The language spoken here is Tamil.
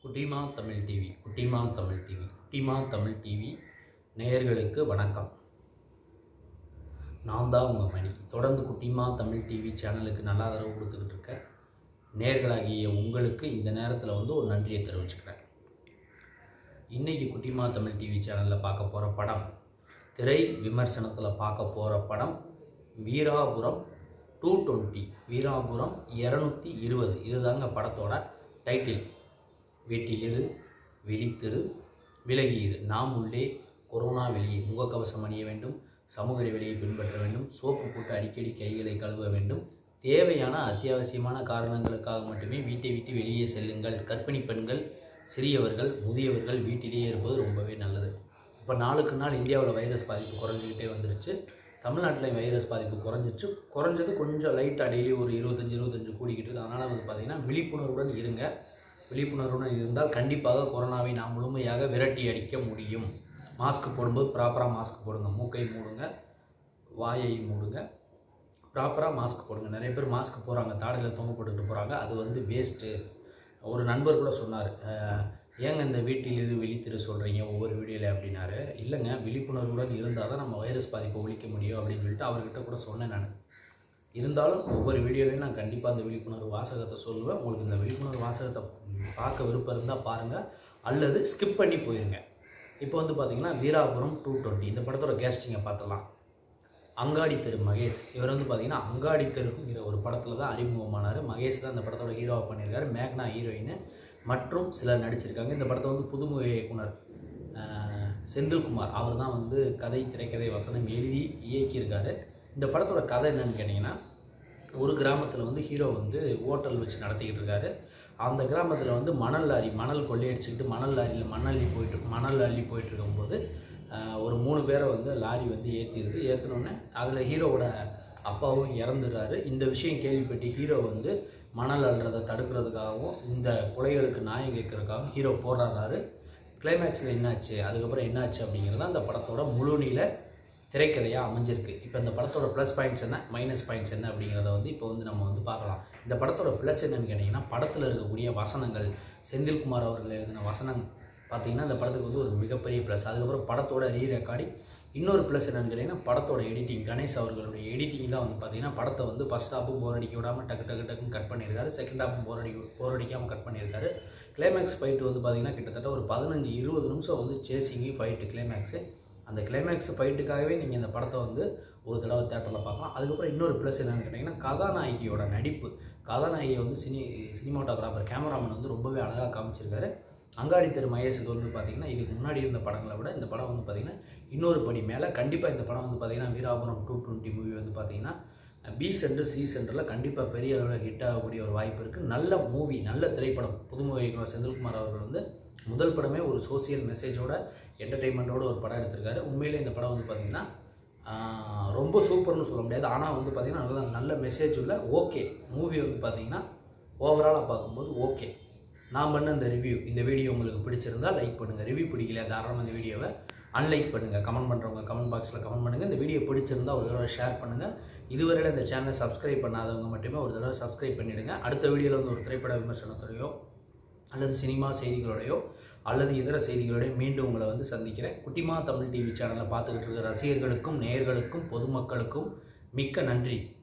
குட்டிமா தமிழ் டிவி குட்டிமா தமிழ் டிவி குட்டிமா தமிழ் டிவி நேயர்களுக்கு வணக்கம் நான் தான் உங்கள் மணி தொடர்ந்து குட்டிமா தமிழ் டிவி சேனலுக்கு நல்ல ஆதரவு கொடுத்துக்கிட்டு இருக்கேன் நேயர்களாகிய உங்களுக்கு இந்த நேரத்தில் வந்து ஒரு நன்றியை தெரிவிச்சுக்கிறேன் இன்னைக்கு குட்டிமா தமிழ் டிவி சேனலில் பார்க்க போகிற படம் திரை விமர்சனத்தில் பார்க்க போகிற படம் வீராபுரம் டூ டுவெண்ட்டி வீராபுரம் இரநூத்தி இருபது இதுதாங்க படத்தோட டைட்டில் வீட்டிலிரு விழித்திரு விலகியிரு நாம் உள்ளே கொரோனா வெளியே முகக்கவசம் அணிய வேண்டும் சமூக இடைவெளியை பின்பற்ற வேண்டும் சோப்பு போட்டு அடிக்கடி கைகளை கழுவ வேண்டும் தேவையான அத்தியாவசியமான காரணங்களுக்காக மட்டுமே வீட்டை விட்டு வெளியே செல்லுங்கள் கர்ப்பிணி பெண்கள் சிறியவர்கள் முதியவர்கள் வீட்டிலேயே இருப்பது ரொம்பவே நல்லது இப்போ நாளுக்கு நாள் இந்தியாவில் வைரஸ் பாதிப்பு குறைஞ்சிக்கிட்டே வந்துருச்சு தமிழ்நாட்டில் வைரஸ் பாதிப்பு குறைஞ்சிச்சு குறைஞ்சது கொஞ்சம் லைட்டாக டெய்லி ஒரு இருபத்தஞ்சி இருபத்தஞ்சு கூடிக்கிட்டு இருக்கு அதனால் வந்து பார்த்திங்கன்னா விழிப்புணர்வுடன் இருங்க விழிப்புணர்வுடன் இருந்தால் கண்டிப்பாக கொரோனாவை நாம் முழுமையாக விரட்டி அடிக்க முடியும் மாஸ்க் போடும்போது ப்ராப்பராக மாஸ்க் போடுங்க மூக்கை மூடுங்க வாயை மூடுங்க ப்ராப்பராக மாஸ்க் போடுங்க நிறைய பேர் மாஸ்க் போடுறாங்க தாடையில் தொங்க போட்டுக்கிட்டு போகிறாங்க அது வந்து வேஸ்ட்டு ஒரு நண்பர் கூட சொன்னார் "அஹ், ஏங்க இந்த வீட்டிலிருந்து விழித்திரு சொல்கிறீங்க ஒவ்வொரு வீடியோவில் அப்படின்னாரு இல்லைங்க விழிப்புணர்வுடன் இருந்தால் தான் நம்ம வைரஸ் பாதிப்பை ஒழிக்க முடியும் அப்படின்னு சொல்லிட்டு அவர்கிட்ட கூட சொன்னேன் நான் இருந்தாலும் ஒவ்வொரு வீடியோலையும் நான் கண்டிப்பாக அந்த விழிப்புணர்வு வாசகத்தை சொல்லுவேன் உங்களுக்கு இந்த விழிப்புணர்வு வாசகத்தை பார்க்க விருப்பம் இருந்தால் பாருங்கள் அல்லது ஸ்கிப் பண்ணி போயிருங்க இப்போ வந்து பார்த்தீங்கன்னா வீராபுரம் டூ டுவெண்ட்டி இந்த படத்தோட கேஸ்டிங்கை பார்த்தலாம் அங்காடி தெரு மகேஷ் இவர் வந்து பார்த்தீங்கன்னா அங்காடி தெருங்கிற ஒரு படத்தில் தான் அறிமுகமானார் மகேஷ் தான் இந்த படத்தோட ஹீரோவாக பண்ணியிருக்காரு மேக்னா ஹீரோயின் மற்றும் சிலர் நடிச்சிருக்காங்க இந்த படத்தை வந்து புதுமுக இயக்குனர் ஆஹ், செந்தில்குமார் அவர் தான் வந்து கதை திரைக்கதை வசனம் எழுதி இயக்கியிருக்காரு இந்த படத்தோட கதை என்னன்னு கேட்டிங்கன்னா ஒரு கிராமத்தில் வந்து ஹீரோ வந்து ஹோட்டல் வச்சு நடத்திக்கிட்டு இருக்காரு அந்த கிராமத்தில் வந்து மணல் லாரி மணல் கொள்ளையடிச்சுக்கிட்டு மணல் லாரியில் மணல் அள்ளி போயிட்டு மணல் அள்ளி போயிட்டு இருக்கும்போது ஆஹ், ஒரு மூணு பேரை வந்து லாரி வந்து ஏற்றிடுது ஏற்றினோடனே அதில் ஹீரோவோட அப்பாவும் இறந்துடுறாரு இந்த விஷயம் கேள்விப்பட்டு ஹீரோ வந்து மணல் அள்ளுறதை தடுக்கிறதுக்காகவும் இந்த கொலைகளுக்கு நியாயம் கேட்கறதுக்காகவும் ஹீரோ போராடுறாரு கிளைமேக்ஸில் என்னாச்சு அதுக்கப்புறம் என்னாச்சு அப்படிங்கிறது அந்த படத்தோட முழு நீள திரைக்கதையாக அமைஞ்சிருக்கு இப்போ இந்த படத்தோட ப்ளஸ் பாயிண்ட்ஸ் என்ன மைனஸ் பாயிண்ட்ஸ் என்ன அப்படிங்கிறத வந்து இப்போ வந்து நம்ம வந்து பார்க்கலாம் இந்த படத்தோட ப்ளஸ் என்னன்னு கேட்டிங்கன்னா படத்தில் இருக்கக்கூடிய வசனங்கள் செந்தில்குமார் அவர்கள் எழுதின வசனம் பார்த்தீங்கன்னா இந்த படத்துக்கு வந்து ஒரு மிகப்பெரிய ப்ளஸ் அதுக்கப்புறம் படத்தோட ரீ ரெக்கார்டிங் இன்னொரு ப்ளஸ் என்னன்னு கேட்டிங்கன்னா படத்தோட எடிட்டிங் கணேஷ் அவர்களுடைய எடிட்டிங் தான் வந்து பார்த்தீங்கன்னா படத்தை வந்து ஃபஸ்ட் ஹாப்பும் போர் அடிக்க விடாமல் டக்கு டக்கு டக்குன்னு கட் பண்ணியிருக்காரு செகண்ட் ஹாப்பும் போர் அடிக்க போர் அடிக்காமல் கட் பண்ணியிருக்காரு கிளைமேக்ஸ் ஃபைட்டு வந்து பார்த்தீங்கன்னா கிட்டத்தட்ட ஒரு பதினஞ்சு இருபது நிமிஷம் வந்து சேசிங்கு ஃபைட்டு கிளைமேக்ஸு அந்த கிளைமேக்ஸ் ஃபைட்டுக்காகவே நீங்கள் இந்த படத்தை வந்து ஒரு தடவை தேட்டரில் பார்க்கலாம் அதுக்கப்புறம் இன்னொரு ப்ளஸ் என்னன்னு கேட்டிங்கன்னா கதாநாயகியோட நடிப்பு கதாநாயகியை வந்து சினி சினிமாட்டோகிராஃபர் கேமராமேன் வந்து ரொம்பவே அழகாக காமிச்சிருக்காரு அங்காடி தெரு மகேஷுக்கு வந்து பார்த்தீங்கன்னா இதுக்கு முன்னாடி இருந்த படங்களை விட இந்த படம் வந்து பார்த்தீங்கன்னா இன்னொரு படி மேலே கண்டிப்பாக இந்த படம் வந்து பார்த்தீங்கன்னா வீராபுரம் டூ டுவெண்ட்டி மூவி வந்து பார்த்தீங்கன்னா பி சென்டர் சி சென்டரில் கண்டிப்பாக பெரிய அளவில் ஹிட் ஆகக்கூடிய ஒரு வாய்ப்பு இருக்குது நல்ல மூவி நல்ல திரைப்படம் புதுமுக இயக்குனர் செந்தில்குமார் அவர்கள் வந்து முதல் படமே ஒரு சோசியல் மெசேஜோட என்டர்டெயின்மெண்ட்டோட ஒரு படம் எடுத்திருக்காரு உண்மையிலே இந்த படம் வந்து பார்த்திங்கன்னா ஆஹ், ரொம்ப சூப்பர்னு சொல்ல முடியாது ஆனால் வந்து பார்த்திங்கன்னா நல்ல நல்ல மெசேஜ் உள்ள ஓகே மூவி வந்து பார்த்திங்கன்னா ஓவராலாக பார்க்கும்போது ஓகே நான் பண்ண இந்த ரிவ்யூ இந்த வீடியோ உங்களுக்கு பிடிச்சிருந்தா லைக் பண்ணுங்கள் ரிவ்யூ பிடிக்கல தாராளமாக இந்த வீடியோவை அன்லைக் பண்ணுங்கள் கமெண்ட் பண்ணுறவங்க கமெண்ட் பாக்ஸில் கமெண்ட் பண்ணுங்கள் இந்த வீடியோ பிடிச்சிருந்தா ஒரு தடவை ஷேர் பண்ணுங்கள் இதுவரையில் இந்த சேனலை சப்ஸ்கிரைப் பண்ணாதவங்க மட்டுமே ஒரு தடவை சப்ஸ்கிரைப் பண்ணிவிடுங்க அடுத்த வீடியோவில் வந்து ஒரு திரைப்பட விமர்சனத்தோடையோ அல்லது சினிமா செய்திகளோடையோ அல்லது இதர செய்திகளோடய மீண்டும் உங்களை வந்து சந்திக்கிறேன் குட்டிமா தமிழ் டிவி சேனலை பார்த்துக்கிட்டு இருக்கிற ரசிகர்களுக்கும் நேயர்களுக்கும் பொதுமக்களுக்கும் மிக்க நன்றி